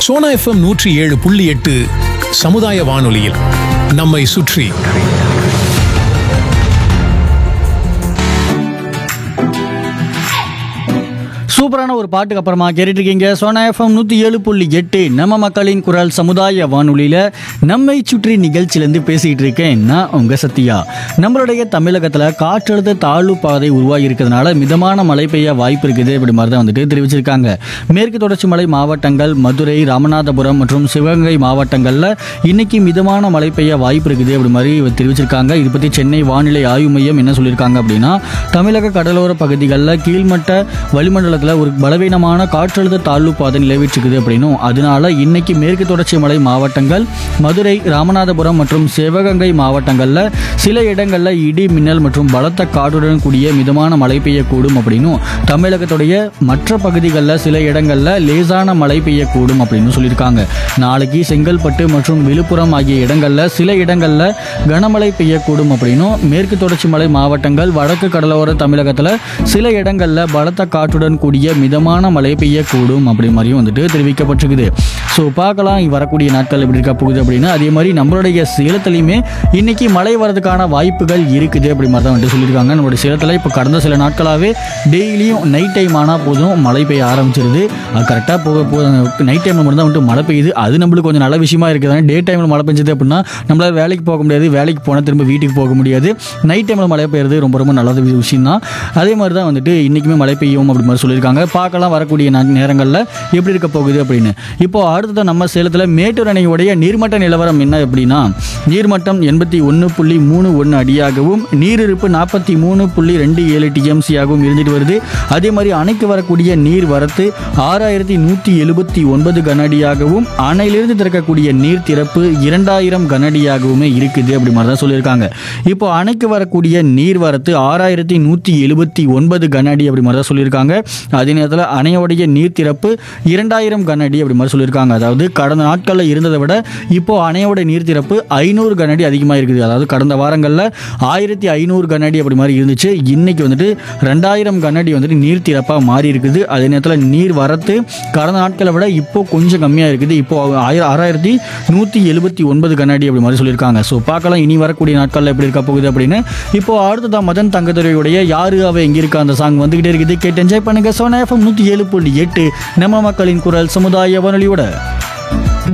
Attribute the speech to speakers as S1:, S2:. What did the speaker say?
S1: Sona FM நூற்றி ஏழு புள்ளி எட்டு சமுதாய வானொலியில் நம்மை சுற்றி
S2: சூப்பரான ஒரு பாட்டுக்கு அப்புறமா கேட்டுட்டு இருக்கீங்க சோனா எஃப்எம் நூற்றி ஏழு புள்ளி எட்டு நம்ம மக்களின் குரல் சமுதாய வானொலியில் நம்மை சுற்றி நிகழ்ச்சியிலேருந்து பேசிகிட்டு இருக்கேன் நான் உங்கள் சத்யா நம்மளுடைய தமிழகத்தில் காற்றழுத்த தாழ்வு பாதை உருவாகி இருக்கிறதுனால மிதமான மழை பெய்ய வாய்ப்பு இருக்குது இப்படி மாதிரி தான் வந்துட்டு தெரிவிச்சிருக்காங்க மேற்கு தொடர்ச்சி மலை மாவட்டங்கள் மதுரை ராமநாதபுரம் மற்றும் சிவகங்கை மாவட்டங்களில் இன்னைக்கு மிதமான மழை பெய்ய வாய்ப்பு இருக்குது அப்படி மாதிரி தெரிவிச்சிருக்காங்க இது பற்றி சென்னை வானிலை ஆய்வு மையம் என்ன சொல்லியிருக்காங்க அப்படின்னா தமிழக கடலோர பகுதிகளில் கீழ்மட்ட வளிமண்டலத்தில் ஒரு பலவீனமான காற்றழுத்த தாழ்வு பாதை நிலவிட்டிருக்குது அப்படின்னும் அதனால இன்னைக்கு மேற்கு தொடர்ச்சி மலை மாவட்டங்கள் மதுரை ராமநாதபுரம் மற்றும் சிவகங்கை மாவட்டங்களில் சில இடங்களில் இடி மின்னல் மற்றும் பலத்த காற்றுடன் கூடிய மிதமான மழை பெய்யக்கூடும் அப்படின்னும் தமிழகத்துடைய மற்ற பகுதிகளில் சில இடங்களில் லேசான மழை பெய்யக்கூடும் அப்படின்னு சொல்லியிருக்காங்க நாளைக்கு செங்கல்பட்டு மற்றும் விழுப்புரம் ஆகிய இடங்களில் சில இடங்களில் கனமழை பெய்யக்கூடும் அப்படின்னும் மேற்கு தொடர்ச்சி மலை மாவட்டங்கள் வடக்கு கடலோர தமிழகத்தில் சில இடங்களில் பலத்த காற்றுடன் கூடிய மிதமான மழை பெய்யக்கூடும் அப்படி மாதிரியும் வந்துட்டு தெரிவிக்கப்பட்டிருக்குது ஸோ பார்க்கலாம் இ- வரக்கூடிய நாட்கள் எப்படி இருக்க போகுது அப்படின்னு அதே மாதிரி நம்மளுடைய சேலத்துலையுமே இன்னைக்கு மழை வரதுக்கான வாய்ப்புகள் இருக்குது அப்படி மாதிரி தான் வந்துட்டு சொல்லியிருக்காங்க நம்மளுடைய சேலத்தில் இப்போ கடந்த சில நாட்களாகவே டெய்லியும் நைட் டைம் ஆனால் போதும் மழை பெய்ய ஆரம்பிச்சிருது அது கரெக்டாக போக போ நைட் டைமில் மட்டும் தான் வந்துட்டு மழை பெய்யுது அது நம்மளுக்கு கொஞ்சம் நல்ல விஷயமா இருக்குது டே டைமில் மழை பெஞ்சது அப்படின்னா நம்மளால வேலைக்கு போக முடியாது வேலைக்கு போனால் திரும்ப வீட்டுக்கு போக முடியாது நைட் டைமில் மழை பெய்யுறது ரொம்ப ரொம்ப நல்ல விஷயம் தான் அதே மாதிரி தான் வந்துட்டு இன்றைக்குமே மழை பெய்யும் அப்படி மாதிரி சொல்லியிருக்காங்க பார்க்கலாம் வரக்கூடிய நா- நேரங்களில் எப்படி இருக்க போகுது அப்படின்னு இப்போ அடுத்தது நம்ம சேலத்தில் மேட்டூர் அணையுடைய நீர்மட்ட நிலவரம் என்ன அப்படின்னா நீர்மட்டம் எண்பத்தி ஒன்று புள்ளி மூணு ஒன்று அடியாகவும் நீரிருப்பு நாற்பத்தி மூணு புள்ளி ரெண்டு ஏழு டிஎம்சியாகவும் இருந்துட்டு வருது அதே மாதிரி அணைக்கு வரக்கூடிய நீர் வரத்து ஆறாயிரத்தி நூற்றி எழுபத்தி ஒன்பது கனஅடியாகவும் அணையிலிருந்து திறக்கக்கூடிய நீர் திறப்பு இரண்டாயிரம் கனஅடியாகவுமே இருக்குது அப்படி மாதிரி தான் சொல்லியிருக்காங்க இப்போ அணைக்கு வரக்கூடிய நீர் வரத்து ஆறாயிரத்தி நூற்றி எழுபத்தி ஒன்பது கனஅடி அப்படி மாதிரி தான் சொல்லியிருக்காங்க அதே நேரத்தில் அணையோடைய நீர் திறப்பு இரண்டாயிரம் கனஅடி அப்படி மாதிரி சொல்லியிருக்காங்க அதாவது கடந்த நாட்களில் இருந்ததை விட இப்போ அணையோட நீர் திறப்பு ஐநூறு கனஅடி அதிகமாக இருக்குது அதாவது கடந்த வாரங்களில் ஆயிரத்தி ஐநூறு கனஅடி அப்படி மாதிரி இருந்துச்சு இன்னைக்கு வந்துட்டு ரெண்டாயிரம் கனஅடி வந்துட்டு நீர் திறப்பாக மாறி இருக்குது அதே நேரத்தில் நீர் வரத்து கடந்த நாட்களை விட இப்போ கொஞ்சம் கம்மியாக இருக்குது இப்போ ஆயிரம் ஆறாயிரத்தி நூற்றி எழுபத்தி ஒன்பது கனஅடி அப்படி மாதிரி சொல்லியிருக்காங்க ஸோ பார்க்கலாம் இனி வரக்கூடிய நாட்களில் எப்படி இருக்க போகுது அப்படின்னு இப்போ அடுத்ததான் மதன் தங்கதுரையுடைய யாரு அவ எங்க இருக்கா அந்த சாங் வந்துகிட்டே இருக்குது கேட்டு என்ஜாய் பண்ணுங்க சோனா எஃப்எம் நூற்றி ஏழு புள்ளி எட்டு நம்ம மக்களின் குரல் சமுதாய வானொலியோட